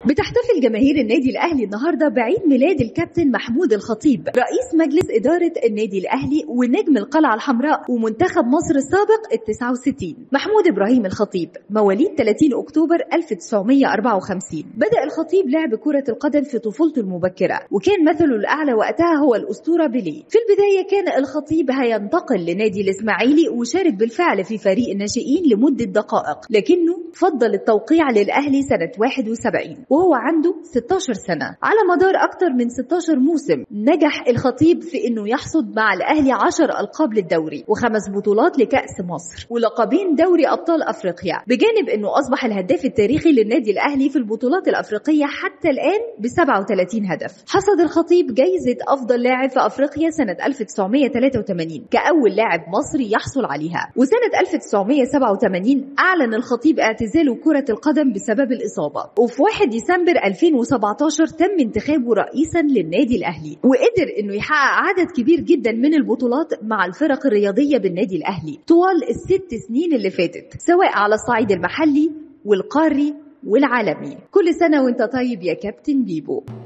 بتحتفل جماهير النادي الاهلي النهارده بعيد ميلاد الكابتن محمود الخطيب رئيس مجلس اداره النادي الاهلي ونجم القلعه الحمراء ومنتخب مصر السابق ال 69 محمود ابراهيم الخطيب مواليد 30 اكتوبر 1954 بدا الخطيب لعب كره القدم في طفولته المبكره وكان مثله الاعلى وقتها هو الاسطوره بيليه في البدايه كان الخطيب هينتقل لنادي الاسماعيلي وشارك بالفعل في فريق الناشئين لمده دقائق لكنه فضل التوقيع للاهلي سنه 71 وهو عنده 16 سنة على مدار أكثر من 16 موسم نجح الخطيب في أنه يحصد مع الأهلي 10 ألقاب للدوري وخمس بطولات لكأس مصر ولقبين دوري أبطال أفريقيا بجانب أنه أصبح الهداف التاريخي للنادي الأهلي في البطولات الأفريقية حتى الآن ب 37 هدف حصد الخطيب جايزة أفضل لاعب في أفريقيا سنة 1983 كأول لاعب مصري يحصل عليها وسنة 1987 أعلن الخطيب اعتزاله كرة القدم بسبب الإصابة وفي 1 ديسمبر 2017 تم انتخابه رئيسا للنادي الاهلي وقدر انه يحقق عدد كبير جدا من البطولات مع الفرق الرياضيه بالنادي الاهلي طوال الست سنين اللي فاتت سواء على الصعيد المحلي والقاري والعالمي كل سنه وانت طيب يا كابتن بيبو